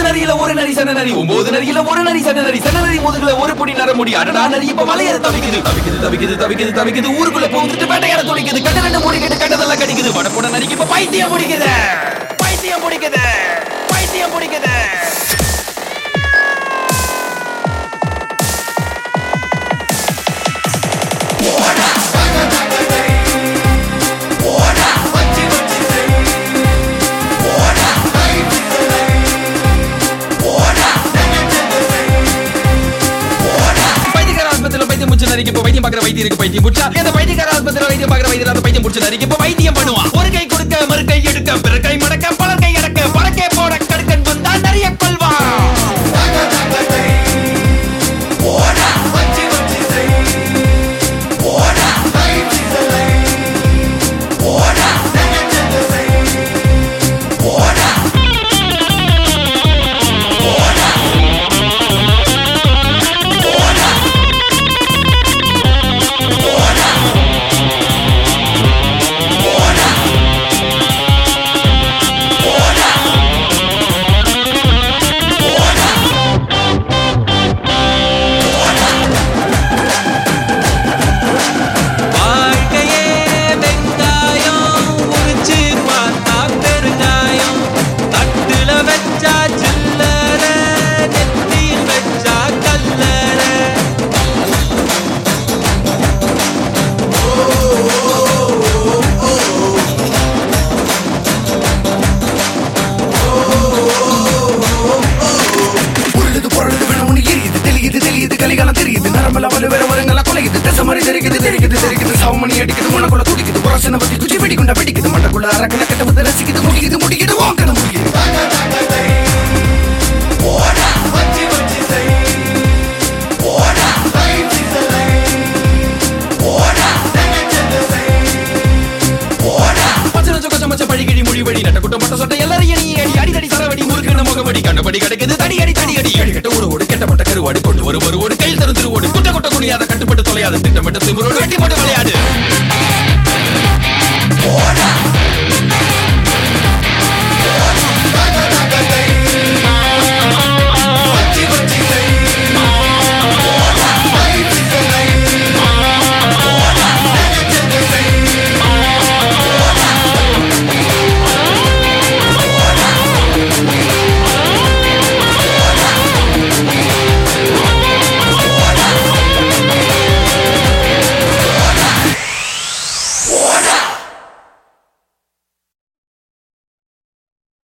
நரியில ஒரு நரி சன நரி ஒன்பது நரியில ஒரு நரி சன நரி சன நரி முதுகுல ஒரு பொடி நர முடி அடடா நரி இப்ப வளையற தவிக்குது தவிக்குது தவிக்குது தவிக்குது தவிக்குது ஊருக்குள்ள போகுதுட்டு வேட்டையாட துடிக்குது கட்ட ரெண்டு முடிக்கிட்டு கட்டதெல்லாம் கடிக்குது வடப்போட நரிக்கு இப்ப பைத்தியம் பிடிக்குது பைத்தியம் பிடிக்குது பைத்தியம் பிடிக்குது பைத்தியக்கார ஆஸ்பத்திரியில பைத்தியம் முடிச்ச நரிக்கு இப்ப வைத்தியம் பார்க்குற வைத்தியம் இருக்கு பைத்தியம் முடிச்சா இந்த பைத்தியக்கார ஆஸ்பத்திரியில வைத்தியம் பார்க்குற வைத்தியம் அந்த பைத்தியம் முடிச்ச நரிக்கு இப்ப வைத்தியம் பண்ணுவான் ஒரு கை கொடுக்க மறு கை எடுக்க பிற கை மடக்க பலர் கை அடக்க பறக்கே போட கடுக்கன் வந்தா நிறைய கொள்வான் வாழ்க்கையே வெங்காயம் உரிச்சு பார்த்தா பெருங்காயம் தட்டுல வச்சா சில்லற நெத்தியில் வச்சா கல்லற உருளுது பொருளுது வேணும்னு எரியுது தெளியுது தெளியுது கலிகாலம் தெரியுது நரம்பல வலு வேற வருங்களா குலையுது தசை மாதிரி தெரிக்குது தெரிக்குது தெரிக்குது சவமணி அடிக்குது உனக்குள்ள துடிக்குது புரசனை பத்தி குச்சி வெடிக்குண்ட வெடிக்குது மண்டக்குள்ள அரக்கல கட்ட வந்து ரசிக்குது முடிக்குது முடிக்குது ஓங்கன முடியுது பச்சை நச்ச கொச்ச மச்ச பழிகிழி மொழிவடி நட்ட குட்ட மட்ட சொட்ட எல்லாரையும் நீ அடி அடிதடி சரவடி முறுக்குன முகவடி கண்டபடி கிடைக்குது தடி அடி தடி அடி அடி கட்ட ஒரு ஓடு கெட்டப்பட்ட கருவாடு கொண்டு ஒரு ஒரு ஓடு கையில் தரும் திருவோடு குட்ட குட்ட குனியாத கட்டுப்பட்டு தொலையாத திட்டமிட்ட திமுறோடு வெட்டி போட்டு விளையாடு